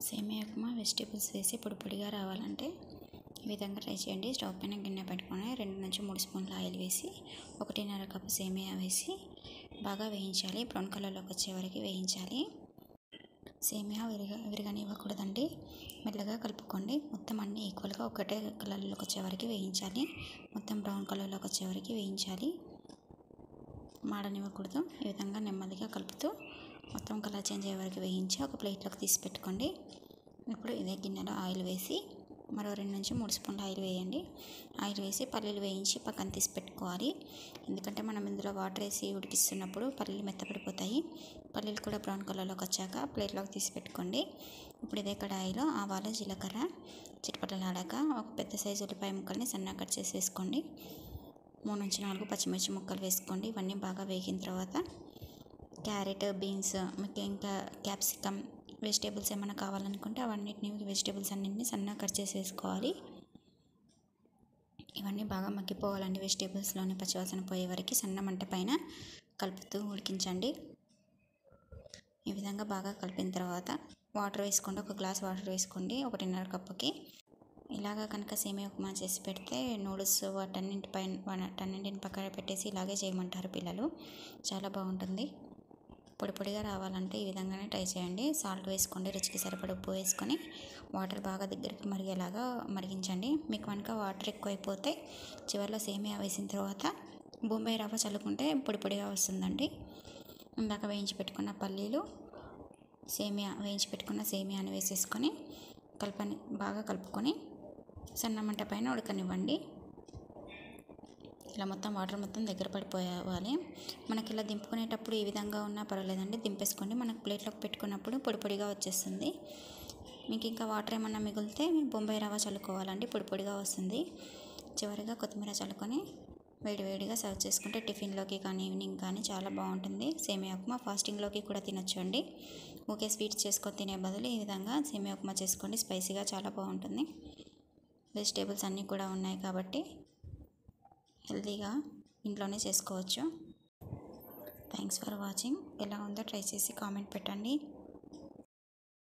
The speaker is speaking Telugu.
సేమియా ఉప్మా వెజిటేబుల్స్ వేసి పొడి పొడిగా రావాలంటే ఈ విధంగా ట్రై చేయండి స్టవ్ పైన గిన్నె పెట్టుకొని రెండు నుంచి మూడు స్పూన్ల ఆయిల్ వేసి ఒకటిన్నర కప్పు సేమియా వేసి బాగా వేయించాలి బ్రౌన్ కలర్లోకి వచ్చే వరకు వేయించాలి సేమియా విరగ విరగనివ్వకూడదండి మెల్లగా కలుపుకోండి మొత్తం అన్నీ ఈక్వల్గా ఒకటే కలర్లోకి వచ్చే వరకు వేయించాలి మొత్తం బ్రౌన్ కలర్లోకి వచ్చే వరకు వేయించాలి మాడనివ్వకూడదు ఈ విధంగా నెమ్మదిగా కలుపుతూ మొత్తం కలర్ చేంజ్ అయ్యే వరకు వేయించి ఒక ప్లేట్లోకి తీసి పెట్టుకోండి ఇప్పుడు ఇదే గిన్నెలో ఆయిల్ వేసి మరో రెండు నుంచి మూడు స్పూన్ల ఆయిల్ వేయండి ఆయిల్ వేసి పల్లీలు వేయించి పక్కన తీసి పెట్టుకోవాలి ఎందుకంటే మనం ఇందులో వాటర్ వేసి ఉడికిస్తున్నప్పుడు పల్లీలు మెత్తపడిపోతాయి పల్లీలు కూడా బ్రౌన్ కలర్లోకి వచ్చాక ప్లేట్లోకి తీసి పెట్టుకోండి ఇప్పుడు ఇదే కడాయిలో ఆవాలు జీలకర్ర చిటపటలాడాక ఒక పెద్ద సైజు ఉల్లిపాయ ముక్కల్ని సన్నగా కట్ చేసి వేసుకోండి మూడు నుంచి నాలుగు పచ్చిమిర్చి ముక్కలు వేసుకోండి ఇవన్నీ బాగా వేగిన తర్వాత క్యారెట్ బీన్స్ మీకు ఇంకా క్యాప్సికమ్ వెజిటేబుల్స్ ఏమైనా కావాలనుకుంటే అవన్నిటిని వెజిటేబుల్స్ అన్నింటినీ సన్నగా కట్ చేసి వేసుకోవాలి ఇవన్నీ బాగా మగ్గిపోవాలండి వెజిటేబుల్స్లోని పచ్చివాసన పోయే వరకు సన్న మంట పైన కలుపుతూ ఉడికించండి ఈ విధంగా బాగా కలిపిన తర్వాత వాటర్ వేసుకోండి ఒక గ్లాస్ వాటర్ వేసుకోండి ఒకటిన్నర కప్పుకి ఇలాగా కనుక సేమియా ఉప్మా చేసి పెడితే నూడిల్స్ వాటన్నింటి పైన వాటన్నింటిని పక్కన పెట్టేసి ఇలాగే చేయమంటారు పిల్లలు చాలా బాగుంటుంది పొడి పొడిగా రావాలంటే ఈ విధంగానే ట్రై చేయండి సాల్ట్ వేసుకోండి రుచికి సరిపడ ఉప్పు వేసుకొని వాటర్ బాగా దగ్గరికి మరిగేలాగా మరిగించండి మీకు కనుక వాటర్ ఎక్కువైపోతే చివరిలో సేమియా వేసిన తర్వాత బొంబాయి రవ్వ చల్లుకుంటే పొడి పొడిగా వస్తుందండి ఇందాక వేయించి పెట్టుకున్న పల్లీలు సేమియా వేయించి పెట్టుకున్న సేమియాని వేసేసుకొని కలపని బాగా కలుపుకొని సన్న మంట పైన ఉడకనివ్వండి ఇలా మొత్తం వాటర్ మొత్తం దగ్గర పడిపోవాలి మనకి ఇలా దింపుకునేటప్పుడు ఈ విధంగా ఉన్నా పర్వాలేదండి దింపేసుకోండి మనకు ప్లేట్లోకి పెట్టుకున్నప్పుడు పొడి పొడిగా వచ్చేస్తుంది మీకు ఇంకా వాటర్ ఏమన్నా మిగిలితే బొంబాయి రవ్వ చల్లుకోవాలండి పొడి పొడిగా వస్తుంది చివరిగా కొత్తిమీర చల్లుకొని వేడివేడిగా సర్వ్ చేసుకుంటే టిఫిన్లోకి కానీ ఈవినింగ్ కానీ చాలా బాగుంటుంది సేమియా ఉప్మా ఫాస్టింగ్లోకి కూడా తినొచ్చు అండి ఓకే స్వీట్స్ చేసుకొని తినే బదులు ఈ విధంగా సేమియా ఉప్మా చేసుకోండి స్పైసీగా చాలా బాగుంటుంది వెజిటేబుల్స్ అన్నీ కూడా ఉన్నాయి కాబట్టి హెల్తీగా ఇంట్లోనే చేసుకోవచ్చు థ్యాంక్స్ ఫర్ వాచింగ్ ఎలా ఉందో ట్రై చేసి కామెంట్ పెట్టండి